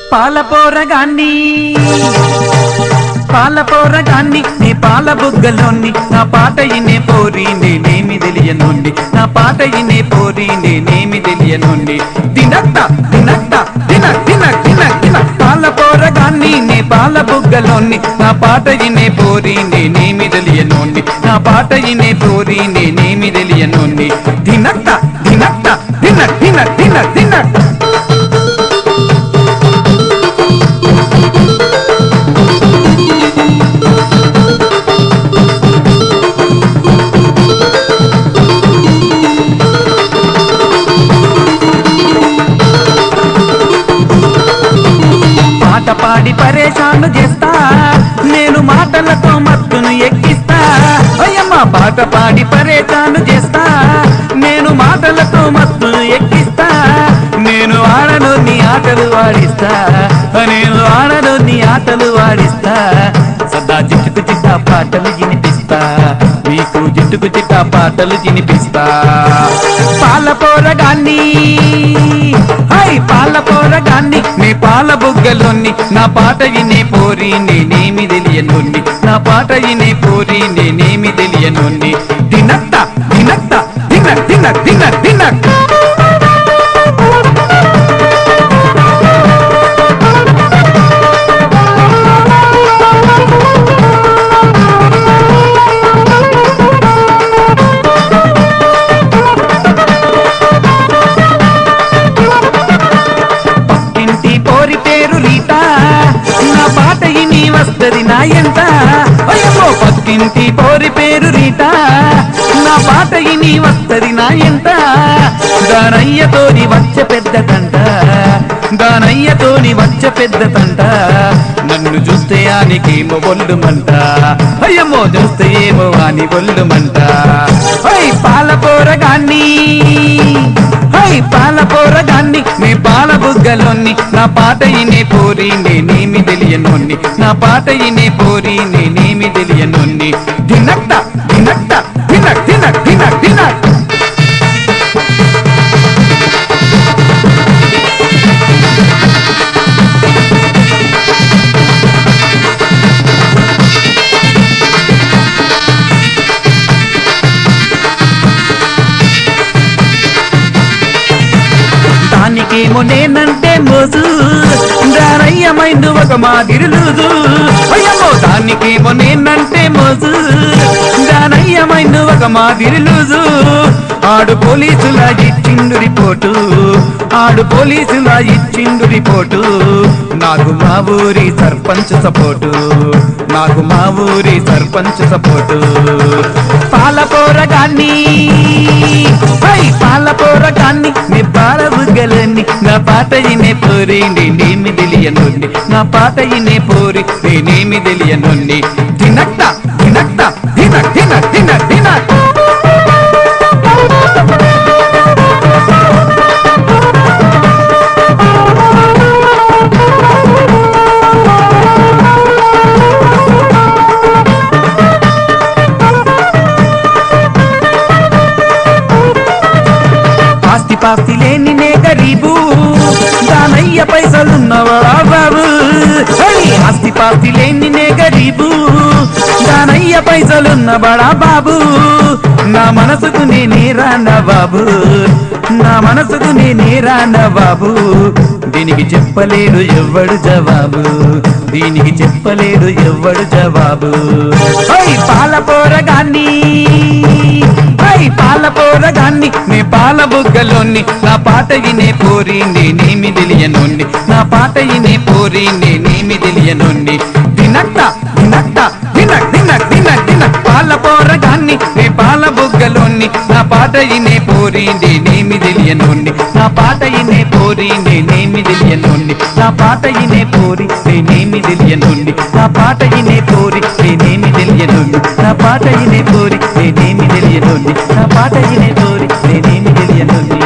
పాలపోరగాన్ని పాలపోరగాన్ని నీ పాల బుగ్గలోని నా పాట ఇనే పోరి నేనేమి తెలియనుండి నా పాట ఇనే పోరి నేనేమి తెలియనుండి తినట్ట తినట్ట తిన తిన తిన తిన పాలపోరగాన్ని నీ పాల బుగ్గలోని నా పాట ఇనే పోరి నేనేమి తెలియనుండి నా పాట ఇనే పోరి నేనేమి తెలియనుండి తినట్ట తినట్ట తిన తిన తిన తిన పాట పాడి పరేషాను చేస్తా నేను మాటలతో మత్తును ఎక్కిస్తా అయ్యమ్మ పాట పాడి పరేషాను చేస్తా నేను మాటలతో మత్తును ఎక్కిస్తా నేను ఆడను నీ ఆటలు వాడిస్తా నేను ఆడను నీ ఆటలు వాడిస్తా సదా జిట్టుకు చిట్ట పాటలు వినిపిస్తా మీకు జిట్టుకు చిట్ట పాటలు వినిపిస్తా పాల పోరగాన్ని హై పాల పోరగాన్ని నీ పాల బుగ్గలోని నా పాట వినే పోరి నేనేమి తెలియనుండి నా పాట వినే పోరి నేనేమి తెలియనుండి తినట్ట తినట్ట తిన తిన తిన తిన ఇంటి పోరి పేరు రీత నా పాట ఇని వస్తది నా ఎంట అయ్యో పక్కింటి పోరి పేరు రీత నా పాట ఇని వస్తది నా ఎంట దానయ్యతోని వచ్చ పెద్ద తంట దానయ్యతోని వచ్చ పెద్ద తంట నన్ను చూస్తే ఆనికేమో ఒళ్ళుమంట అయ్యమ్మో చూస్తే ఏమో అని ఒళ్ళుమంట అయ్ పాల పోరగాన్ని హై పాల పోరగాన్ని నీ పాల బుగ్గలోని నా పాట ఇనే పోరి నేనేమి తెలియనోన్ని నా పాట ఇనే పోరి నేనేమి తెలియనోన్ని తినట్ట తినట్ట తిన తిన తిన తిన దానికేమో నేనంటే మోజు దానయ్యమైంది ఒక మాదిరి లూజు అయ్యమ్మో దానికేమో నేనంటే మోజు దానయ్యమైంది ఒక మాదిరి లూజు ఆడు పోలీసులా ఇచ్చిండు రిపోర్టు ఆడు పోలీసులా ఇచ్చిండు రిపోర్టు నాకు మా ఊరి సర్పంచ్ సపోర్టు నాకు మా ఊరి సర్పంచ్ సపోర్టు పాలపోరగాన్ని హై పాలపోరగాన్ని నీ పాల బుగ్గలన్నీ నా పాట ఇనే పోరి నేనేమి తెలియనుండి నా పాట ఇనే పోరి నేనేమి తెలియనుండి తినట్ట తినట్ట తిన తిన తిన తిన ఆస్తి పాస్తి లేని నే గరీబు దానయ్య పైసలున్నవాడా బాబు హై! ఆస్తి పాస్తి లేని నే గరీబు దానయ్య పైసలున్న బడా బాబు నా మనసుకు నేనే రాన బాబు నా మనసుకు నేనే రాన బాబు దీనికి చెప్పలేడు ఎవ్వడు జవాబు దీనికి చెప్పలేడు ఎవ్వడు జవాబు హై పాల పోరగాన్ని హై పాల పోరగాన్ని నీ పాల బుగ్గలోని నా పాట ఇనే పోరి నేనేమి తెలియనుండి నా పాట ఇనే పోరి నేనేమి తెలియనుండి తినట్ట తినట్ట తిన తిన తిన తిన పాల పోరగాన్ని నీ పాల బుగ్గలోని నా పాట ఇనే పోరి నేనేమి తెలియనుండి నా పాట ఇనే పోరి నేనేమి తెలియనుండి నా పాట ఇనే పోరి నేనేమి తెలియనుండి నా పాట ఇనే పోరి నేనేమి తెలియనుండి నా పాట ఇనే పోరి నేనేమి తెలియనుండి నా పాట ఇనే పోరి నేనేమి తెలియనుండి